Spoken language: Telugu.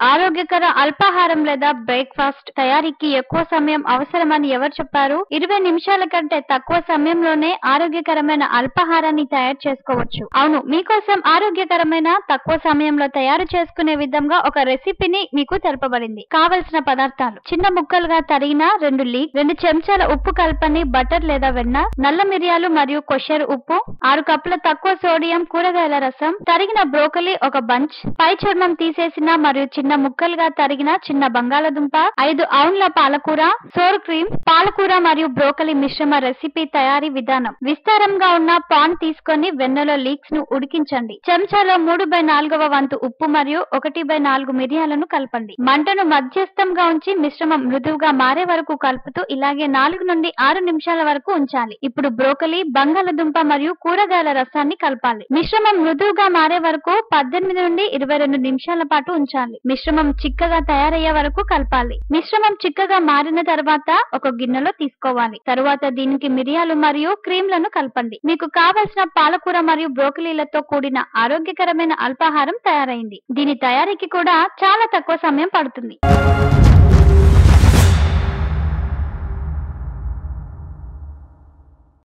ఆరోగ్యకర అల్పాహారం లేదా బ్రేక్ఫాస్ట్ తయారీకి ఎక్కువ సమయం అవసరమని ఎవరు చెప్పారు ఇరవై నిమిషాల కంటే తక్కువ సమయంలోనే ఆరోగ్యకరమైన అల్పాహారాన్ని తయారు చేసుకోవచ్చు అవును మీకోసం ఆరోగ్యకరమైన తక్కువ సమయంలో తయారు చేసుకునే విధంగా ఒక రెసిపీని మీకు తెలపబడింది కావలసిన పదార్థాలు చిన్న ముక్కలుగా తరిగిన రెండు లీక్ రెండు చెంచాల ఉప్పు కలపని బటర్ లేదా వెన్న నల్ల మిరియాలు మరియు కొషర్ ఉప్పు ఆరు కప్పుల తక్కువ సోడియం కూరగాయల రసం తరిగిన బ్రోకలీ ఒక బంచ్ పై చర్మం తీసేసిన మరియు చిన్న ముక్కలుగా తరిగిన చిన్న బంగాళదుంప ఐదు ఔన్ల పాలకూర సోర్ క్రీమ్ పాలకూర మరియు బ్రోకలీ మిశ్రమ రెసిపీ తయారీ విధానం విస్తారంగా ఉన్న పాన్ తీసుకొని వెన్నలో లీక్స్ ను ఉడికించండి చెంచాలో మూడు బై నాలుగవ వంతు ఉప్పు మరియు ఒకటి బై నాలుగు మిరియాలను కలపండి మంటను మధ్యస్థంగా ఉంచి మిశ్రమం మృదువుగా మారే వరకు కలుపుతూ ఇలాగే నాలుగు నుండి ఆరు నిమిషాల వరకు ఉంచాలి ఇప్పుడు బ్రోకలీ బంగాళదుంప మరియు కూరగాయల రసాన్ని కలపాలి మిశ్రమం మృదువుగా మారే వరకు పద్దెనిమిది నుండి ఇరవై రెండు నిమిషాల పాటు ఉంచాలి మిశ్రమం చిక్కగా తయారయ్యే వరకు కలపాలి మిశ్రమం చిక్కగా మారిన తర్వాత ఒక గిన్నెలో తీసుకోవాలి తరువాత దీనికి మిరియాలు మరియు క్రీమ్లను కలపండి మీకు కావలసిన పాలకూర మరియు బ్రోకలీలతో కూడిన ఆరోగ్యకరమైన అల్పాహారం తయారైంది దీని తయారీకి కూడా చాలా తక్కువ సమయం పడుతుంది